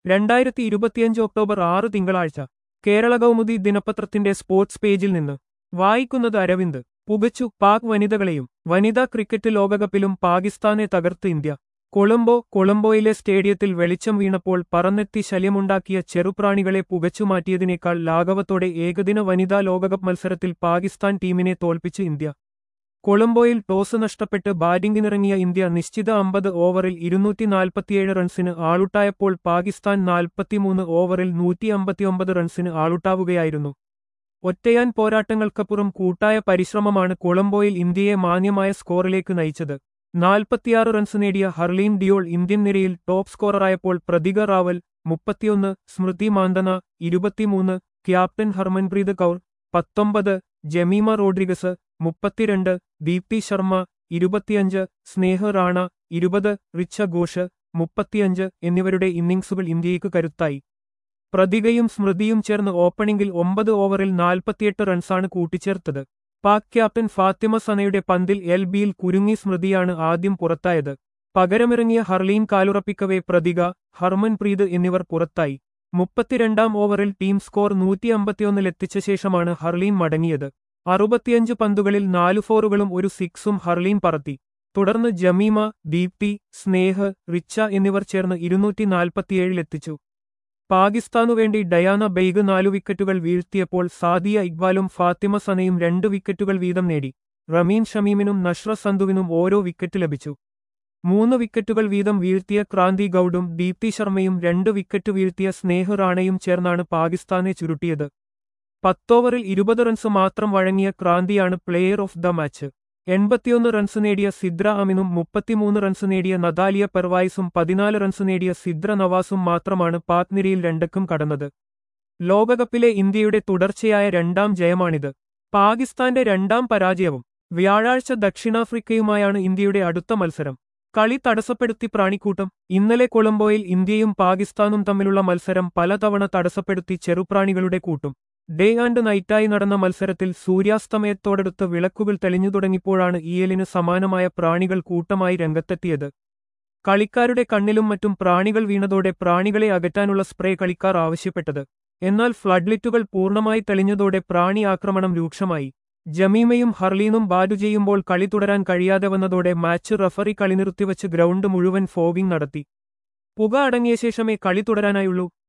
രണ്ടായിരത്തി ഇരുപത്തിയഞ്ച് ഒക്ടോബർ ആറ് തിങ്കളാഴ്ച കേരള കൗമുദി ദിനപത്രത്തിന്റെ സ്പോർട്സ് പേജിൽ നിന്ന് വായിക്കുന്നത് അരവിന്ദ് പുകച്ചു പാക് വനിതകളെയും വനിതാ ക്രിക്കറ്റ് ലോകകപ്പിലും പാകിസ്ഥാനെ തകർത്ത് ഇന്ത്യ കൊളംബോ കൊളംബോയിലെ സ്റ്റേഡിയത്തിൽ വെളിച്ചം വീണപ്പോൾ പറന്നെത്തി ശല്യമുണ്ടാക്കിയ ചെറുപ്രാണികളെ പുകച്ചുമാറ്റിയതിനേക്കാൾ ലാഘവത്തോടെ ഏകദിന വനിതാ ലോകകപ്പ് മത്സരത്തിൽ പാകിസ്ഥാൻ ടീമിനെ തോൽപ്പിച്ച് ഇന്ത്യ കൊളംബോയിൽ ടോസ് നഷ്ടപ്പെട്ട് ബാറ്റിംഗിനിറങ്ങിയ ഇന്ത്യ നിശ്ചിത അമ്പത് ഓവറിൽ ഇരുന്നൂറ്റി നാൽപ്പത്തിയേഴ് റൺസിന് ആളുട്ടായപ്പോൾ പാകിസ്ഥാൻ നാൽപ്പത്തിമൂന്ന് ഓവറിൽ നൂറ്റി അമ്പത്തിയൊമ്പത് റൺസിന് ആളുട്ടാവുകയായിരുന്നു ഒറ്റയാൻ പോരാട്ടങ്ങൾക്കപ്പുറം കൂട്ടായ പരിശ്രമമാണ് കൊളംബോയിൽ ഇന്ത്യയെ മാന്യമായ സ്കോറിലേക്ക് നയിച്ചത് നാൽപ്പത്തിയാറ് റൺസ് നേടിയ ഹർലീൻ ഡിയോൾ ഇന്ത്യൻ നിരയിൽ ടോപ്പ് സ്കോററായപ്പോൾ പ്രതിക റാവൽ മുപ്പത്തിയൊന്ന് സ്മൃതി മാന്തന ഇരുപത്തിമൂന്ന് ക്യാപ്റ്റൻ ഹർമൻപ്രീത് കൗർ പത്തൊമ്പത് ജമീമ റോഡ്രിഗസ് മുപ്പത്തിരണ്ട് ദീപ്തി ശർമ്മ ഇരുപത്തിയഞ്ച് സ്നേഹ റാണ ഇരുപത് റിച്ച ഘോഷ് മുപ്പത്തിയഞ്ച് എന്നിവരുടെ ഇന്നിംഗ്സുകൾ ഇന്ത്യയ്ക്ക് കരുത്തായി പ്രതികയും സ്മൃതിയും ചേർന്ന് ഓപ്പണിംഗിൽ ഒമ്പത് ഓവറിൽ നാൽപ്പത്തിയെട്ട് റൺസാണ് കൂട്ടിച്ചേർത്തത് പാക് ക്യാപ്റ്റൻ ഫാത്തിമ സനയുടെ പന്തിൽ എൽ ബിയിൽ കുരുങ്ങി സ്മൃതിയാണ് ആദ്യം പുറത്തായത് പകരമിറങ്ങിയ ഹർലീൻ കാലുറപ്പിക്കവേ പ്രതിക ഹർമൻപ്രീത് എന്നിവർ പുറത്തായി മുപ്പത്തിരണ്ടാം ഓവറിൽ ടീം സ്കോർ നൂറ്റി അമ്പത്തിയൊന്നിലെത്തിച്ച ശേഷമാണ് ഹർലീൻ മടങ്ങിയത് അറുപത്തിയഞ്ച് പന്തുകളിൽ നാലു ഫോറുകളും ഒരു സിക്സും ഹർലീൻ പറത്തി തുടർന്ന് ജമീമ ദീപ്തി സ്നേഹ് റിച്ച എന്നിവർ ചേർന്ന് ഇരുന്നൂറ്റി നാൽപ്പത്തിയേഴിലെത്തിച്ചു പാകിസ്ഥാനുവേണ്ടി ഡയാന ബെയ്ഗ് നാലു വിക്കറ്റുകൾ വീഴ്ത്തിയപ്പോൾ സാദിയ ഇക്ബാലും ഫാത്തിമ സനയും രണ്ട് വിക്കറ്റുകൾ വീതം നേടി റമീൻ ഷമീമിനും നഷ്ര സന്തുവിനും ഓരോ വിക്കറ്റ് ലഭിച്ചു മൂന്ന് വിക്കറ്റുകൾ വീതം വീഴ്ത്തിയ ക്രാന്തി ഗൌഡും ദീപ്തി ശർമ്മയും രണ്ട് വിക്കറ്റ് വീഴ്ത്തിയ സ്നേഹ് റാണയും ചേർന്നാണ് പാകിസ്ഥാനെ ചുരുട്ടിയത് പത്തോവറിൽ ഇരുപത് റൺസ് മാത്രം വഴങ്ങിയ ക്രാന്തിയാണ് പ്ലെയർ ഓഫ് ദ മാച്ച് എൺപത്തിയൊന്ന് റൺസ് നേടിയ സിദ്ര അമിനും മുപ്പത്തിമൂന്ന് റൺസ് നേടിയ നദാലിയ പെർവായിസും പതിനാല് റൺസ് നേടിയ സിദ്ര നവാസും മാത്രമാണ് പാക് നിരയിൽ രണ്ടക്കം കടന്നത് ലോകകപ്പിലെ ഇന്ത്യയുടെ തുടർച്ചയായ രണ്ടാം ജയമാണിത് പാകിസ്ഥാന്റെ രണ്ടാം പരാജയവും വ്യാഴാഴ്ച ദക്ഷിണാഫ്രിക്കയുമായാണ് ഇന്ത്യയുടെ അടുത്ത മത്സരം കളി തടസ്സപ്പെടുത്തി പ്രാണിക്കൂട്ടം ഇന്നലെ കൊളംബോയിൽ ഇന്ത്യയും പാകിസ്ഥാനും തമ്മിലുള്ള മത്സരം പലതവണ തടസ്സപ്പെടുത്തി ചെറുപ്രാണികളുടെ കൂട്ടും ഡേ ആൻഡ് നൈറ്റായി നടന്ന മത്സരത്തിൽ സൂര്യാസ്തമയത്തോടടുത്ത് വിളക്കുകൾ തെളിഞ്ഞു തുടങ്ങിയപ്പോഴാണ് ഇയലിന് സമാനമായ പ്രാണികൾ കൂട്ടമായി രംഗത്തെത്തിയത് കളിക്കാരുടെ കണ്ണിലും മറ്റും പ്രാണികൾ വീണതോടെ പ്രാണികളെ അകറ്റാനുള്ള സ്പ്രേ കളിക്കാർ ആവശ്യപ്പെട്ടത് എന്നാൽ ഫ്ലഡ്ലിറ്റുകൾ പൂർണ്ണമായി തെളിഞ്ഞതോടെ പ്രാണി ആക്രമണം രൂക്ഷമായി ജമീമയും ഹർലീനും ബാറ്റു ചെയ്യുമ്പോൾ കളി തുടരാൻ കഴിയാതെ വന്നതോടെ മാച്ച് റഫറി കളി നിർത്തിവച്ച് ഗ്രൗണ്ട് മുഴുവൻ ഫോഗിംഗ് നടത്തി പുക അടങ്ങിയ ശേഷമേ കളി തുടരാനായുള്ളൂ